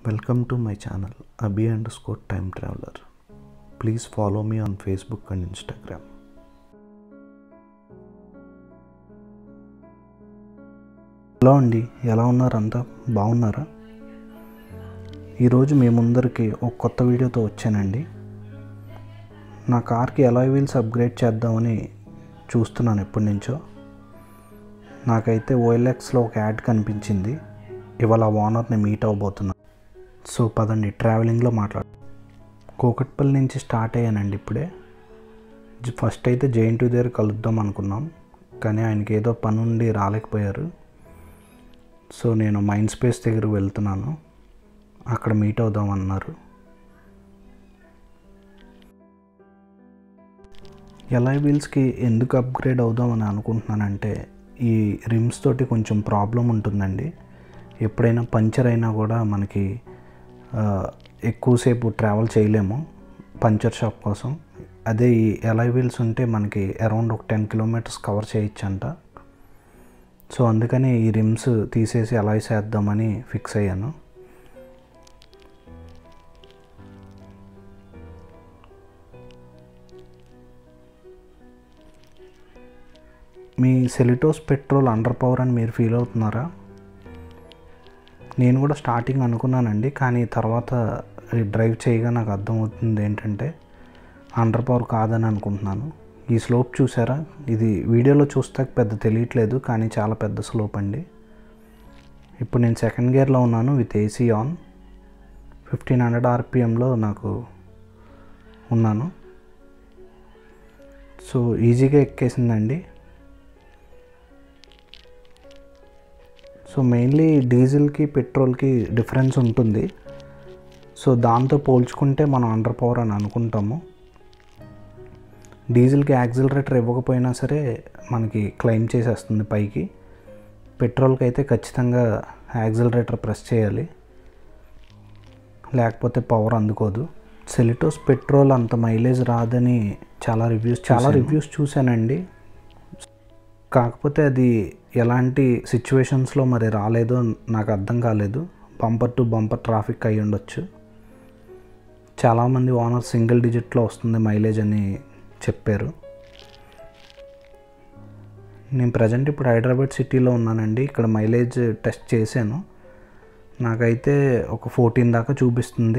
Welcome to my channel, Abhi underscore time traveler. Please follow me on Facebook and Instagram. Hello అండి ఎలా ఉన్నారు అంతా బాగున్నారా ఈరోజు మీ ముందరికి ఒక కొత్త వీడియోతో వచ్చానండి నా కార్కి ఎలాయ్ వీల్స్ అప్గ్రేడ్ చేద్దామని చూస్తున్నాను ఎప్పటి నుంచో నాకైతే ఓఎల్ఎక్స్లో ఒక యాడ్ కనిపించింది ఇవాళ ఓనర్ని మీట్ అవ్వబోతున్నాను సో పదండి ట్రావెలింగ్లో మాట్లాడు కూకట్పల్లి నుంచి స్టార్ట్ అయ్యానండి ఇప్పుడే జ- ఫస్ట్ అయితే జేఎన్టీ దగ్గర కలుద్దాం అనుకున్నాం కానీ ఆయనకి ఏదో పని ఉండి రాలేకపోయారు సో నేను మైండ్ స్పేస్ దగ్గరకు వెళ్తున్నాను అక్కడ మీట్ అవుదాం అన్నారు ఎల్ఐ వీల్స్కి ఎందుకు అప్గ్రేడ్ అవుదామని అనుకుంటున్నానంటే ఈ రిమ్స్ తోటి కొంచెం ప్రాబ్లం ఉంటుందండి ఎప్పుడైనా పంచర్ అయినా కూడా మనకి ఆ, ఎక్కువసేపు ట్రావెల్ చేయలేము పంచర్ షాప్ కోసం అదే ఈ ఎలై వీల్స్ ఉంటే మనకి అరౌండ్ ఒక టెన్ కిలోమీటర్స్ కవర్ చేయొచ్చంట సో అందుకని ఈ రిమ్స్ తీసేసి అలా చేద్దామని ఫిక్స్ అయ్యాను మీ సెలిటోస్ పెట్రోల్ అండర్ పవర్ అని మీరు ఫీల్ అవుతున్నారా నేను కూడా స్టార్టింగ్ అనుకున్నానండి కానీ తర్వాత ఈ డ్రైవ్ చేయగా నాకు అర్థమవుతుంది ఏంటంటే అండర్ పవర్ కాదని అనుకుంటున్నాను ఈ స్లోప్ చూసారా ఇది వీడియోలో చూస్తే పెద్ద తెలియట్లేదు కానీ చాలా పెద్ద స్లోప్ అండి ఇప్పుడు నేను సెకండ్ గేర్లో ఉన్నాను with AC on fifteen hundred ఆర్పిఎంలో నాకు ఉన్నాను సో ఈజీగా ఎక్కేసిందండి సో మెయిన్లీ డీజిల్కి పెట్రోల్కి డిఫరెన్స్ ఉంటుంది సో దాంతో పోల్చుకుంటే మనం అండర్ పవర్ అని అనుకుంటాము డీజిల్కి యాక్సిలరేటర్ ఇవ్వకపోయినా సరే మనకి క్లైమ్ చేసేస్తుంది పైకి పెట్రోల్కి అయితే ఖచ్చితంగా యాక్సిలరేటర్ ప్రెస్ చేయాలి లేకపోతే పవర్ అందుకోదు సెలిటోస్ పెట్రోల్ అంత మైలేజ్ రాదని చాలా రివ్యూస్ చాలా రివ్యూస్ చూశానండి కాకపోతే అది ఎలాంటి సిచ్యువేషన్స్లో మరి రాలేదో నాకు అర్థం కాలేదు బంపర్ టు బంపర్ ట్రాఫిక్ అయి ఉండొచ్చు చాలామంది ఓనర్ సింగిల్ డిజిట్లో వస్తుంది మైలేజ్ అని చెప్పారు నేను ప్రజెంట్ ఇప్పుడు హైదరాబాద్ సిటీలో ఉన్నానండి ఇక్కడ మైలేజ్ టెస్ట్ చేశాను నాకైతే ఒక ఫోర్టీన్ దాకా చూపిస్తుంది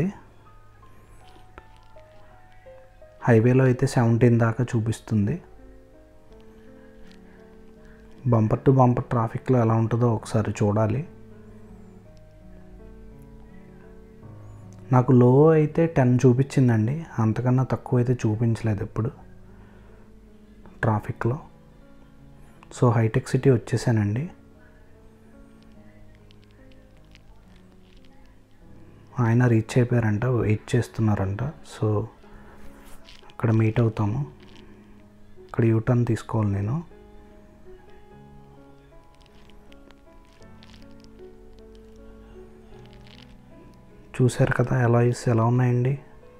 హైవేలో అయితే సెవెంటీన్ దాకా చూపిస్తుంది బంపర్ టు బంపర్ ట్రాఫిక్లో ఎలా ఉంటుందో ఒకసారి చూడాలి నాకు లో అయితే టెన్ చూపించిందండి అంతకన్నా తక్కువ అయితే చూపించలేదు ఎప్పుడు ట్రాఫిక్లో సో హైటెక్ సిటీ వచ్చేసానండి ఆయన రీచ్ అయిపోయారంట వెయిట్ చేస్తున్నారంట సో అక్కడ మీట్ అవుతాము ఇక్కడ యూటర్న్ తీసుకోవాలి నేను చూశారు కదా ఎలాయిస్ ఎలా ఉన్నాయండి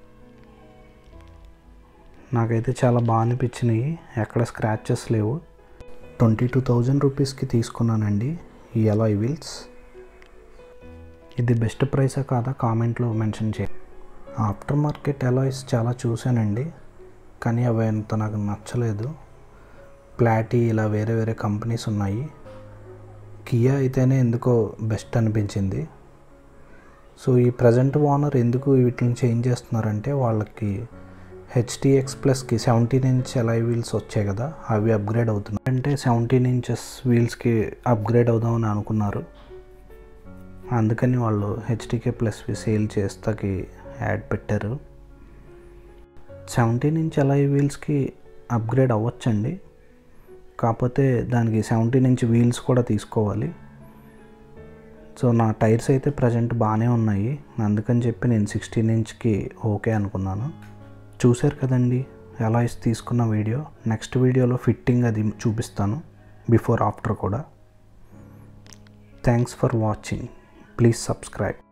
నాకైతే చాలా బాగా అనిపించినాయి ఎక్కడ స్క్రాచెస్ లేవు ట్వంటీ టూ థౌజండ్ రూపీస్కి తీసుకున్నానండి ఈ ఎలాయ్ వీల్స్ ఇది బెస్ట్ ప్రైసా కాదా కామెంట్లో మెన్షన్ చేయ ఆఫ్టర్ మార్కెట్ ఎలాయిస్ చాలా చూశానండి కానీ అవి అంత నాకు నచ్చలేదు ప్లాటీ ఇలా వేరే వేరే కంపెనీస్ ఉన్నాయి కియా అయితేనే ఎందుకో బెస్ట్ అనిపించింది సో ఈ ప్రజెంట్ ఓనర్ ఎందుకు వీటిని చేంజ్ చేస్తున్నారంటే వాళ్ళకి హెచ్టిఎక్స్ ప్లస్కి సెవెంటీన్ ఇంచ్ ఎలై వీల్స్ వచ్చాయి కదా అవి అప్గ్రేడ్ అవుతున్నాయి అంటే సెవెంటీన్ ఇంచెస్ వీల్స్కి అప్గ్రేడ్ అవుదామని అనుకున్నారు అందుకని వాళ్ళు హెచ్టికే ప్లస్వి సేల్ చేస్తాకి యాడ్ పెట్టారు సెవెంటీన్ ఇంచ్ ఎలై వీల్స్కి అప్గ్రేడ్ అవ్వచ్చండి కాకపోతే దానికి సెవెంటీన్ ఇంచ్ వీల్స్ కూడా తీసుకోవాలి సో నా టైర్స్ అయితే ప్రజెంట్ బాగానే ఉన్నాయి అందుకని చెప్పి నేను సిక్స్టీన్ ఇంచ్కి ఓకే అనుకున్నాను చూశారు కదండి ఎలా ఇస్ తీసుకున్న వీడియో నెక్స్ట్ వీడియోలో ఫిట్టింగ్ అది చూపిస్తాను బిఫోర్ ఆఫ్టర్ కూడా thanks for watching please subscribe